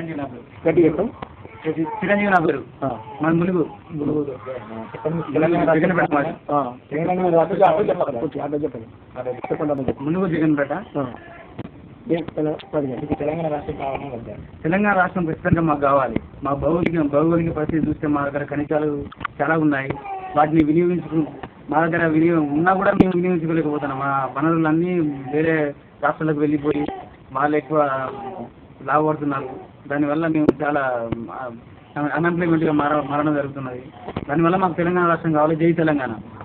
చిరంజీవి నా పేరు గట్టి చెప్పండి చి- చిరంజీవి నా పేరు ఆ. మన ములుగు గురువు చెప్పండి తెలంగాణ జగన్పేట మాది. ఆ, తెలంగాణ మీద అడ్డు అడ్డు చెప్పండి కొంచెం అడ్డు చెప్పండి అదే చెప్పండి అడ్డు చెప్పండి ములుగు జగన్పేట ఆ. ఏం తెల- అడగండి. తెలంగాణ రాష్ట్రం కావాలని వద్దా తెలంగాణ రాష్ట్రం ఖచ్చితంగా మాకు కావాలి మా భౌగోళిక భౌగోళిక పరిస్థితి చూస్తే మా దగ్గర ఖనిజాలు చాలా ఉన్నాయి వాటిని వినియోగించుకు మా దగ్గర వినియోగం ఉన్నా కూడా మేము వినియోగించుకోలేకపోతున్నాం మా వనరులన్నీ వేరే రాష్ట్రాలకు వెళ్ళిపోయి వాళ్ళు ఎక్కువ లాభపడుతున్నారు దానివల్ల మేము చాలా అన్ఎంప్లాయ్మెంట్గా మార మారడం జరుగుతున్నది దానివల్ల మాకు తెలంగాణ రాష్ట్రం కావాలి జై తెలంగాణ